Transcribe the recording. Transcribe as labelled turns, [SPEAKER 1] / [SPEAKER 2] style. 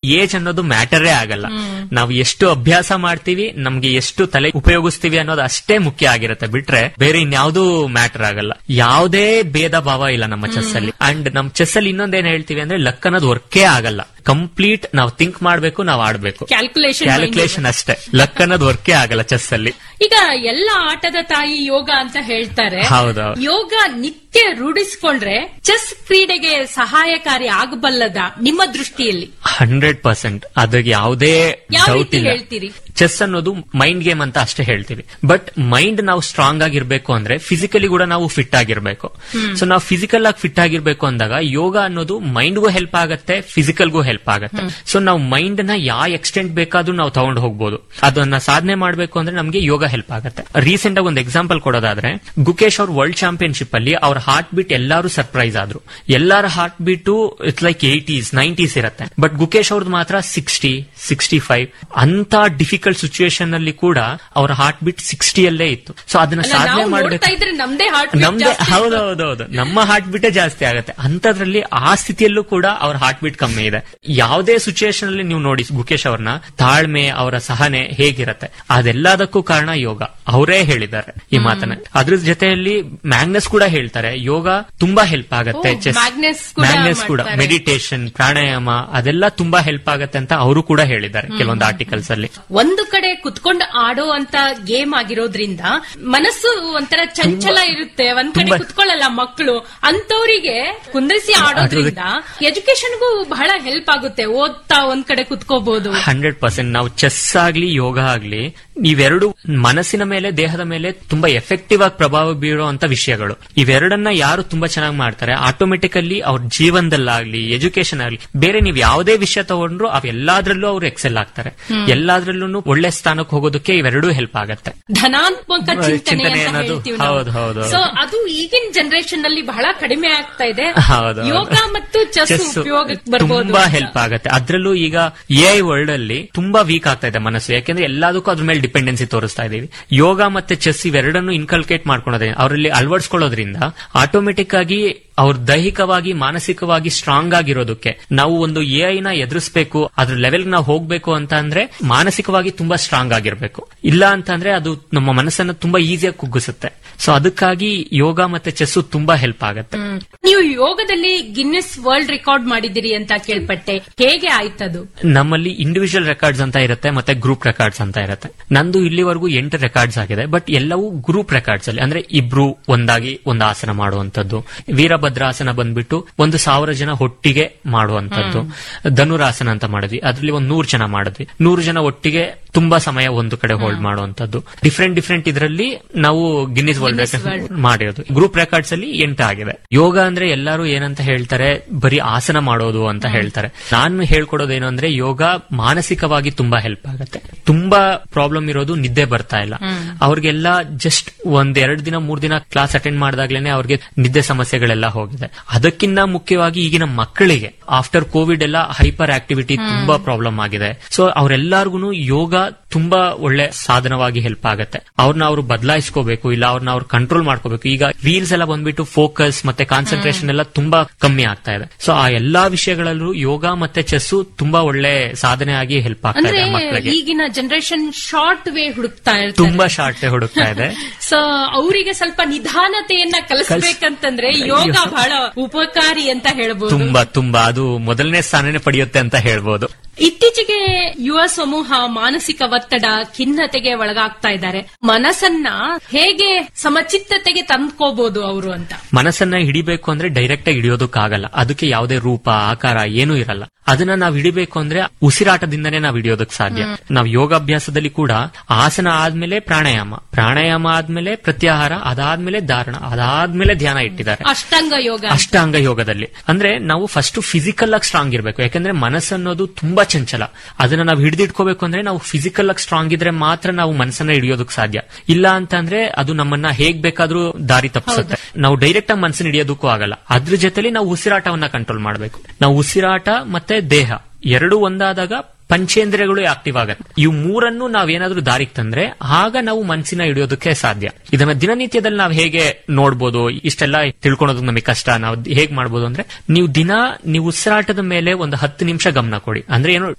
[SPEAKER 1] Age ಅನ್ನೋದು ಮ್ಯಾಟರೇ ಆಗಲ್ಲ ನಾವು ಎಷ್ಟು ಅಭ್ಯಾಸ ಮಾಡ್ತೀವಿ ನಮ್ಗೆ ಎಷ್ಟು ತಲೆ ಉಪಯೋಗಿಸ್ತೀವಿ ಅನ್ನೋದು ಅಷ್ಟೇ ಮುಖ್ಯ ಆಗಿರುತ್ತೆ ಬಿಟ್ರೆ ಬೇರೆ ಇನ್ಯಾವುದೂ ಮ್ಯಾಟರ್ ಆಗಲ್ಲ ಯಾವುದೇ ಭೇದ ಭಾವ ಇಲ್ಲ ನಮ್ಮ ಚೆಸ್ ಅಲ್ಲಿ ಅಂಡ್ ನಮ್ ಚೆಸ್ ಅಲ್ಲಿ ಇನ್ನೊಂದೇನ್ ಹೇಳ್ತೀವಿ ಅಂದ್ರೆ ಲಕ್ ಅನ್ನೋದು ವರ್ಕೇ ಆಗಲ್ಲ ಕಂಪ್ಲೀಟ್ ನಾವು ಥಿಂಕ್ ಮಾಡ್ಬೇಕು ನಾವು ಆಡ್ಬೇಕು
[SPEAKER 2] ಕ್ಯಾಲ್ಕುಲೇಷನ್
[SPEAKER 1] ಕ್ಯಾಲ್ಕುಲೇಷನ್ ಅಷ್ಟೇ ಲಕ್ ಅನ್ನೋದು ವರ್ಕೇ ಆಗಲ್ಲ ಚೆಸ್ ಅಲ್ಲಿ
[SPEAKER 2] ಈಗ ಎಲ್ಲ ಆಟದ ತಾಯಿ ಯೋಗ ಅಂತ ಹೇಳ್ತಾರೆ
[SPEAKER 1] ಹೌದು.
[SPEAKER 2] ಯೋಗ ನಿತ್ಯ ರೂಢಿಸಿಕೊಂಡ್ರೆ ಚೆಸ್ ಕ್ರೀಡೆಗೆ ಸಹಾಯಕಾರಿ ಆಗಬಲ್ಲದ ನಿಮ್ಮ ದೃಷ್ಟಿಯಲ್ಲಿ
[SPEAKER 1] ಹಂಡ್ರೆಡ್ ಪರ್ಸೆಂಟ್ ಅದ್ರಿಗೆ ಯಾವುದೇ
[SPEAKER 2] ಯಾವ
[SPEAKER 1] ಡೌಟ್
[SPEAKER 2] ರೀತಿ
[SPEAKER 1] ಇಲ್ಲ
[SPEAKER 2] ಹೇಳ್ತೀರಿ?
[SPEAKER 1] ಚೆಸ್ ಅನ್ನೋದು ಮೈಂಡ್ ಗೇಮ್ ಅಂತ ಅಷ್ಟೇ ಹೇಳ್ತೀವಿ ಬಟ್ ಮೈಂಡ್ ನಾವು ಸ್ಟ್ರಾಂಗ್ ಆಗಿರ್ಬೇಕು ಅಂದ್ರೆ ಫಿಸಿಕಲಿ ಕೂಡ ನಾವು ಫಿಟ್ ಆಗಿರ್ಬೇಕು ಸೊ ನಾವು ಫಿಸಿಕಲ್ ಆಗಿ ಫಿಟ್ ಆಗಿರ್ಬೇಕು ಅಂದಾಗ ಯೋಗ ಅನ್ನೋದು ಮೈಂಡ್ಗೂ ಹೆಲ್ಪ್ ಆಗತ್ತೆ ಫಿಸಿಕಲ್ಗೂ ಹೆಲ್ಪ್ ಆಗತ್ತೆ ಸೊ ನಾವು ಮೈಂಡ್ ನ ಯಾವ ಎಕ್ಸ್ಟೆಂಟ್ ಬೇಕಾದ್ರೂ ನಾವು ತಗೊಂಡು ಹೋಗ್ಬೋದು ಅದನ್ನ ಸಾಧನೆ ಮಾಡಬೇಕು ಅಂದ್ರೆ ನಮಗೆ ಯೋಗ ಹೆಲ್ಪ್ ಆಗತ್ತೆ ರೀಸೆಂಟ್ ಆಗಿ ಒಂದು ಎಕ್ಸಾಂಪಲ್ ಕೊಡೋದಾದ್ರೆ ಗುಕೇಶ್ ಅವ್ರ ವರ್ಲ್ಡ್ ಚಾಂಪಿಯನ್ಶಿಪ್ ಅಲ್ಲಿ ಅವ್ರ ಹಾರ್ಟ್ ಬೀಟ್ ಎಲ್ಲರೂ ಸರ್ಪ್ರೈಸ್ ಆದ್ರು ಎಲ್ಲರ heart beat it's like eighties nineties ಇರುತ್ತೆ ಬಟ್ ಗುಕೇಶ್ ಅವ್ರದ್ದು ಮಾತ್ರ ಸಿಕ್ಸ್ಟಿ ಸಿಕ್ಸ್ಟಿ ಫೈವ್ ಅಂತ ಡಿಫಿಕಲ್ಟ್ ಸಿಚುಯೇಷನ್ ಅಲ್ಲಿ ಕೂಡ ಅವರ ಹಾರ್ಟ್ ಬೀಟ್ ಸಿಕ್ಸ್ಟಿಯಲ್ಲೇ ಇತ್ತು ಸೊ ಅದನ್ನ
[SPEAKER 2] ಅಲ್ಲ,
[SPEAKER 1] ಸಾಧನೆ
[SPEAKER 2] ನಾವು
[SPEAKER 1] ಮಾಡ್ಬೇಕು
[SPEAKER 2] ನೋಡ್ತಾ ಇದ್ರೆ ನಮ್ದೇ ಹಾರ್ಟ್
[SPEAKER 1] ನಮ್ದೇ ಹೌದೌದೌದು ನಮ್ಮ ಹಾರ್ಟ್ ಬೀಟೇ ಜಾಸ್ತಿ ಆಗುತ್ತೆ ಅಂತದ್ರಲ್ಲಿ ಆ ಸ್ಥಿತಿಯಲ್ಲೂ ಕೂಡ ಅವ್ರ ಹಾರ್ಟ್ ಬೀಟ್ ಕಮ್ಮಿ ಇದೆ ಯಾವುದೇ ಸಿಚುಯೇಷನ್ ಅಲ್ಲಿ ನೀವು ನೋಡಿ ಗುಕೇಶ್ ಅವ್ರನ್ನ ತಾಳ್ಮೆ ಅವರ ಸಹನೆ ಹೇಗಿರತ್ತೆ ಅದೆಲ್ಲದಕ್ಕೂ ಕಾರಣ ಯೋಗ ಅವರೇ ಹೇಳಿದ್ದಾರೆ ಈ ಮಾತನ್ನ ಅದ್ರ ಜೊತೆಯಲ್ಲಿ ಮ್ಯಾಗ್ನಸ್ ಕೂಡ ಹೇಳ್ತಾರೆ ಯೋಗ ತುಂಬಾ ಹೆಲ್ಪ್ ಆಗತ್ತೆ
[SPEAKER 2] ಓ,
[SPEAKER 1] ಚೆಸ್
[SPEAKER 2] ಮ್ಯಾಗ್ನಸ್ ಕೂಡ
[SPEAKER 1] ಮ್ಯಾಗ್ನಸ್ ಕೂಡ
[SPEAKER 2] ಮಾಡ್ತಾರೆ.
[SPEAKER 1] ಮೆಡಿಟೇಷನ್ ಪ್ರಾಣಾಯಾಮ ಅದೆಲ್ಲ ತುಂಬಾ ಹೆಲ್ಪ್ ಆಗತ್ತೆ ಅಂತ ಅವರು ಕೂಡ ಹೇಳಿದ್ದಾರೆ ಕೆಲವೊಂದು ಆರ್ಟಿಕಲ್ಸ್ ಅಲ್ಲಿ
[SPEAKER 2] ಒಂದು ಕಡೆ ಕುತ್ಕೊಂಡು ಆಡೋ ಅಂತ ಗೇಮ್ ಆಗಿರೋದ್ರಿಂದ ಮನಸ್ಸು ಒಂಥರ ಚಂಚಲ ಇರುತ್ತೆ ಒಂದ್ ಕಡೆ
[SPEAKER 1] ತುಂಬಾ-
[SPEAKER 2] ಕುತ್ಕೊಳ್ಳಲ್ಲ ಮಕ್ಕಳು ಅಂತವರಿಗೆ ಕುಂದ್ರಿಸಿ ಆಡೋದ್ರಿಂದ ಎಜುಕೇಶನ್ಗೂ ಬಹಳ ಹೆಲ್ಪ್ ಆಗುತ್ತೆ ಓದ್ತಾ ಒಂದ್ ಕಡೆ ಕುತ್ಕೋಬಹುದು
[SPEAKER 1] ಹಂಡ್ರೆಡ್ ಪರ್ಸೆಂಟ್ ನಾವು ಚೆಸ್ ಆಗ್ಲಿ ಯೋಗ ಆಗ್ಲಿ ಇವೆರಡು ಮನಸ್ಸಿನ ಮೇಲೆ ದೇಹದ ಮೇಲೆ ತುಂಬಾ ಎಫೆಕ್ಟಿವ್ ಆಗಿ ಪ್ರಭಾವ ಬೀರುವಂತ ವಿಷಯಗಳು ಇವೆರಡನ್ನ ಯಾರು ತುಂಬಾ ಚೆನ್ನಾಗಿ ಮಾಡ್ತಾರೆ ಆಟೋಮೆಟಿಕಲಿ ಅವ್ರ ಜೀವನದಲ್ಲಾಗ್ಲಿ ಎಜುಕೇಶನ್ ಆಗ್ಲಿ ಬೇರೆ ನೀವು ಯಾವುದೇ ವಿಷಯ ತಗೊಂಡ್ರು ಅವೆಲ್ಲಾದ್ರಲ್ಲೂ ಅವ್ರು ಎಕ್ಸೆಲ್ ಆಗ್ತಾರೆ ಎಲ್ಲಾದ್ರಲ್ಲೂ ಒಳ್ಳೆ ಸ್ಥಾನಕ್ಕೆ ಹೋಗೋದಕ್ಕೆ ಇವೆರಡೂ ಹೆಲ್ಪ್ ಆಗತ್ತೆ
[SPEAKER 2] ಧನಾತ್ಮಕ ಚಿಂತನೆ
[SPEAKER 1] ಚಿಂತನೆ
[SPEAKER 2] ಅಂತ
[SPEAKER 1] ಅನ್ನೋದು
[SPEAKER 2] ಹೇಳ್ತೀವಿ
[SPEAKER 1] ಹೌದು, ಹೌದು.
[SPEAKER 2] ಸೊ ಅದು ಈಗಿನ ಜನರೇಷನ್ ನಲ್ಲಿ ಬಹಳ ಕಡಿಮೆ ಆಗ್ತಾ ಇದೆ
[SPEAKER 1] ಹೌದು, ಹೌದು.
[SPEAKER 2] ಯೋಗ ಮತ್ತು ಚೆಸ್
[SPEAKER 1] ಚೆಸ್
[SPEAKER 2] ಉಪಯೋಗಕ್ಕೆ ಬರ್ಬೋದು
[SPEAKER 1] ತುಂಬಾ
[SPEAKER 2] ಅಂತ.
[SPEAKER 1] ಹೆಲ್ಪ್ ಆಗುತ್ತೆ ಅದ್ರಲ್ಲೂ ಈಗ ಎ ಐ ವರ್ಲ್ಡ್ ಅಲ್ಲಿ ತುಂಬಾ ವೀಕ್ ಆಗ್ತಾ ಇದೆ ಮನಸ್ಸು ಯಾಕೆಂದ್ರೆ ಎಲ್ಲದಕ್ಕೂ ಅದ್ರ ಮೇಲೆ ಡಿಪೆಂಡೆನ್ಸಿ ತೋರಿಸ್ತಾ ಇದೀವಿ ಯೋಗ ಮತ್ತೆ ಚೆಸ್ ಇವೆರಡನ್ನು ಇನ್ಕಲ್ಕೇಟ್ ಮಾಡ್ಕೊಳೋದ್ರಿಂದ ಅವರಲ್ಲಿ ಅಳವಡಿಸ್ಕೊಳ್ಳೋದ್ರಿಂದ ಆಟೋಮೆಟಿಕ್ ಆಗಿ ಅವ್ರ ದೈಹಿಕವಾಗಿ ಮಾನಸಿಕವಾಗಿ ಸ್ಟ್ರಾಂಗ್ ಆಗಿರೋದಕ್ಕೆ ನಾವು ಒಂದು ಎ ಐ ನ ಎದುರಿಸಬೇಕು ಅದ್ರ ಲೆವೆಲ್ ನಾವು ಹೋಗ್ಬೇಕು ಅಂತ ಅಂದ್ರೆ ಮಾನಸಿಕವಾಗಿ ತುಂಬಾ ಸ್ಟ್ರಾಂಗ್ ಆಗಿರ್ಬೇಕು ಇಲ್ಲ ಅಂತಂದ್ರೆ ಅದು ನಮ್ಮ ಮನಸ್ಸನ್ನು ತುಂಬಾ ಈಸಿಯಾಗಿ ಕುಗ್ಗಿಸುತ್ತೆ ಸೊ ಅದಕ್ಕಾಗಿ ಯೋಗ ಮತ್ತೆ ಚೆಸ್ ತುಂಬಾ ಹೆಲ್ಪ್ ಆಗುತ್ತೆ
[SPEAKER 2] ಹ್ಮ್. ನೀವು ಯೋಗದಲ್ಲಿ ಗಿನ್ನೆಸ್ ವರ್ಲ್ಡ್ ರೆಕಾರ್ಡ್ ಮಾಡಿದಿರಿ ಅಂತ ಕೇಳ್ಪಟ್ಟೆ ಹೇಗೆ ಆಯ್ತದು
[SPEAKER 1] ನಮ್ಮಲ್ಲಿ ಇಂಡಿವಿಜುವಲ್ ರೆಕಾರ್ಡ್ಸ್ ಅಂತ ಇರುತ್ತೆ ಮತ್ತೆ ಗ್ರೂಪ್ ರೆಕಾರ್ಡ್ಸ್ ಅಂತ ಇರುತ್ತೆ ನಂದು ಇಲ್ಲಿವರೆಗೂ ಎಂಟು ರೆಕಾರ್ಡ್ಸ್ ಆಗಿದೆ ಬಟ್ ಎಲ್ಲವೂ ಗ್ರೂಪ್ ರೆಕಾರ್ಡ್ಸ್ ಅಲ್ಲಿ ಅಂದ್ರೆ ಇಬ್ರು ಒಂದಾಗಿ ಒಂದು ಆಸನ ಮಾಡುವಂತದ್ದು ವೀರಭದ್ರಾಸನ ಬಂದ್ಬಿಟ್ಟು ಒಂದು ಸಾವಿರ ಜನ ಒಟ್ಟಿಗೆ ಮಾಡುವಂತದ್ದು ಧನುರಾಸನ ಅಂತ ಮಾಡಿದ್ವಿ ಅದ್ರಲ್ಲಿ ಒಂದು ನೂರು ಜನ ಮಾಡಿದ್ವಿ ನೂರು ಜನ ಒಟ್ಟಿಗೆ ತುಂಬಾ ಸಮಯ ಒಂದು ಕಡೆ ಹೋಲ್ಡ್ ಮಾಡುವಂತದ್ದು ಡಿಫ್ರೆಂಟ್ ಡಿಫ್ರೆಂಟ್ ಇದರಲ್ಲಿ ನಾವು Guinness world
[SPEAKER 2] Guinness
[SPEAKER 1] record
[SPEAKER 2] World.
[SPEAKER 1] ಮಾಡಿರೋದು ಗ್ರೂಪ್ ರೆಕಾರ್ಡ್ಸ್ ಅಲ್ಲಿ ಎಂಟು ಆಗಿದೆ ಯೋಗ ಅಂದ್ರೆ ಎಲ್ಲರೂ ಏನಂತ ಹೇಳ್ತಾರೆ ಬರೀ ಆಸನ ಮಾಡೋದು ಅಂತ ಹೇಳ್ತಾರೆ ನಾನು ಹೇಳ್ಕೊಡೋದೇನು ಅಂದ್ರೆ ಯೋಗ ಮಾನಸಿಕವಾಗಿ ತುಂಬಾ ಹೆಲ್ಪ್ ಆಗುತ್ತೆ ತುಂಬಾ ಪ್ರಾಬ್ಲಮ್ ಇರೋದು ನಿದ್ದೆ ಬರ್ತಾ ಇಲ್ಲ ಅವ್ರಿಗೆಲ್ಲ ಜಸ್ಟ್ ಒಂದ್ ಎರಡ್ ದಿನ ಮೂರ್ ದಿನ ಕ್ಲಾಸ್ ಅಟೆಂಡ್ ಮಾಡಿದಾಗ್ಲೇನೆ ಅವ್ರಿಗೆ ನಿದ್ದೆ ಸಮಸ್ಯೆಗಳೆಲ್ಲ ಹೋಗಿದೆ ಅದಕ್ಕಿಂತ ಮುಖ್ಯವಾಗಿ ಈಗಿನ ಮಕ್ಕಳಿಗೆ ಆಫ್ಟರ್ ಕೋವಿಡ್ ಎಲ್ಲ ಹೈಪರ್ ಆಕ್ಟಿವಿಟಿ ತುಂಬಾ ಪ್ರಾಬ್ಲಮ್ ಆಗಿದೆ ಸೊ ಅವರೆಲ್ಲರಿಗೂ ಯೋಗ ತುಂಬಾ ಒಳ್ಳೆ ಸಾಧನವಾಗಿ ಹೆಲ್ಪ್ ಆಗುತ್ತೆ ಅವ್ರನ್ನ ಅವ್ರು ಬದಲಾಯಿಸ್ಕೋಬೇಕು ಇಲ್ಲ ಅವ್ರನ್ನ ಅವ್ರು ಕಂಟ್ರೋಲ್ ಮಾಡ್ಕೋಬೇಕು ಈಗ ರೀಲ್ಸ್ ಎಲ್ಲ ಬಂದ್ಬಿಟ್ಟು ಫೋಕಸ್ ಮತ್ತೆ ಕಾನ್ಸಂಟ್ರೇಷನ್ ಎಲ್ಲ ತುಂಬಾ ಕಮ್ಮಿ ಆಗ್ತಾ ಇದೆ ಸೊ ಆ ಎಲ್ಲಾ ವಿಷಯಗಳಲ್ಲೂ ಯೋಗ ಮತ್ತೆ ಚೆಸ್ ತುಂಬಾ ಒಳ್ಳೆ ಸಾಧನೆ ಆಗಿ ಹೆಲ್ಪ್ ಆಗ್ತಾ
[SPEAKER 2] ಅಂದ್ರೆ
[SPEAKER 1] ಇದೆ ಮಕ್ಕಳಿಗೆ
[SPEAKER 2] ಈಗಿನ ಜನರೇಷನ್ ಶಾರ್ಟ್ ವೇ ಹುಡುಕ್ತಾ ಇರ್ತಾರೆ
[SPEAKER 1] ತುಂಬಾ ಶಾರ್ಟ್ ಹುಡುಕ್ತಾ ಇದೆ
[SPEAKER 2] ಸೊ ಅವರಿಗೆ ಸ್ವಲ್ಪ ನಿಧಾನತೆಯನ್ನ ಕಲಿಸ್ಬೇಕಂತಂದ್ರೆ ಯೋಗ ಬಹಳ ಉಪಕಾರಿ ಅಂತ ಹೇಳ್ಬೋದು
[SPEAKER 1] ತುಂಬಾ ತುಂಬಾ ಅದು ಮೊದಲನೇ ಸ್ಥಾನನೇ ಪಡೆಯುತ್ತೆ ಅಂತ ಹೇಳ್ಬೋದು
[SPEAKER 2] ಇತ್ತೀಚೆಗೆ ಯುವ ಸಮೂಹ ಮಾನಸಿಕ ಒತ್ತಡ ಖಿನ್ನತೆಗೆ ಒಳಗಾಗ್ತಾ ಇದ್ದಾರೆ ಮನಸ್ಸನ್ನ ಹೇಗೆ ಸಮಚಿತ್ತತೆಗೆ ತಂದ್ಕೋಬಹುದು ಅವರು ಅಂತ
[SPEAKER 1] ಮನಸ್ಸನ್ನ ಹಿಡಿಬೇಕು ಅಂದ್ರೆ ಡೈರೆಕ್ಟ್ ಆಗಿ ಹಿಡಿಯೋದಕ್ಕಾಗಲ್ಲ ಅದಕ್ಕೆ ಯಾವುದೇ ರೂಪ ಆಕಾರ ಏನೂ ಇರಲ್ಲ ಅದನ್ನ ನಾವ್ ಹಿಡಿಬೇಕು ಅಂದ್ರೆ ಉಸಿರಾಟದಿಂದನೇ ನಾವ್ ಹಿಡಿಯೋದಕ್ ಸಾಧ್ಯ ನಾವ್ ಯೋಗಾಭ್ಯಾಸದಲ್ಲಿ ಕೂಡ ಆಸನ ಆದ್ಮೇಲೆ ಪ್ರಾಣಾಯಾಮ ಪ್ರಾಣಾಯಾಮ ಆದ್ಮೇಲೆ ಪ್ರತ್ಯಾಹಾರ ಅದಾದ್ಮೇಲೆ ಧಾರಣ ಅದಾದ್ಮೇಲೆ ಧ್ಯಾನ ಇಟ್ಟಿದ್ದಾರೆ
[SPEAKER 2] ಅಷ್ಟಾಂಗ ಯೋಗ
[SPEAKER 1] ಅಷ್ಟಾಂಗ ಯೋಗದಲ್ಲಿ ಅಂದ್ರೆ ನಾವು ಫಸ್ಟ್ ಫಿಸಿಕಲ್ ಆಗಿ ಸ್ಟ್ರಾಂಗ್ ಇರಬೇಕು ಯಾಕಂದ್ರೆ ಮನಸ್ಸನ್ನೋದು ತುಂಬಾ ಚಂಚಲ ಅದನ್ನ ನಾವು ಹಿಡಿದಿಟ್ಕೋಬೇಕು ಅಂದ್ರೆ ನಾವು ಫಿಸಿಕಲ್ ಆಗಿ ಸ್ಟ್ರಾಂಗ್ ಇದ್ರೆ ಮಾತ್ರ ನಾವು ಮನಸ್ಸನ್ನ ಹಿಡಿಯೋದಕ್ ಸಾಧ್ಯ ಇಲ್ಲ ಅಂತಂದ್ರೆ ಅದು ನಮ್ಮನ್ನ ಹೇಗ್ ಬೇಕಾದ್ರೂ ದಾರಿ ತಪ್ಪಿಸುತ್ತೆ ನಾವು ಡೈರೆಕ್ಟ್ ಆಗಿ ಮನಸ್ಸನ್ನ ಹಿಡಿಯೋದಕ್ಕೂ ಆಗಲ್ಲ ಅದ್ರ ಜೊತೆಲಿ ನಾವು ಉಸಿರಾಟವನ್ನ ಕಂಟ್ರೋಲ್ ಮಾಡಬೇಕು ನಾವು ಉಸಿರಾಟ ಮತ್ತೆ ದೇಹ ಎರಡು ಒಂದಾದಾಗ ಪಂಚೇಂದ್ರಿಯಗಳು ಆಕ್ಟಿವ್ ಆಗತ್ತೆ ಇವು ಮೂರನ್ನು ನಾವೇನಾದ್ರೂ ದಾರಿಗೆ ತಂದ್ರೆ ಆಗ ನಾವು ಮನಸ್ಸಿನ ಹಿಡಿಯೋದಕ್ಕೆ ಸಾಧ್ಯ ಇದನ್ನ ದಿನನಿತ್ಯದಲ್ಲಿ ನಾವು ಹೇಗೆ ನೋಡ್ಬೋದು ಇಷ್ಟೆಲ್ಲ ತಿಳ್ಕೊಳೋದು ನಮಗೆ ಕಷ್ಟ ನಾವು ಹೇಗ್ ಮಾಡ್ಬೋದು ಅಂದ್ರೆ ನೀವು ದಿನ ನೀವು ಉಸಿರಾಟದ ಮೇಲೆ ಒಂದು ಹತ್ತು ನಿಮಿಷ ಗಮನ ಕೊಡಿ ಅಂದ್ರೆ ಏನು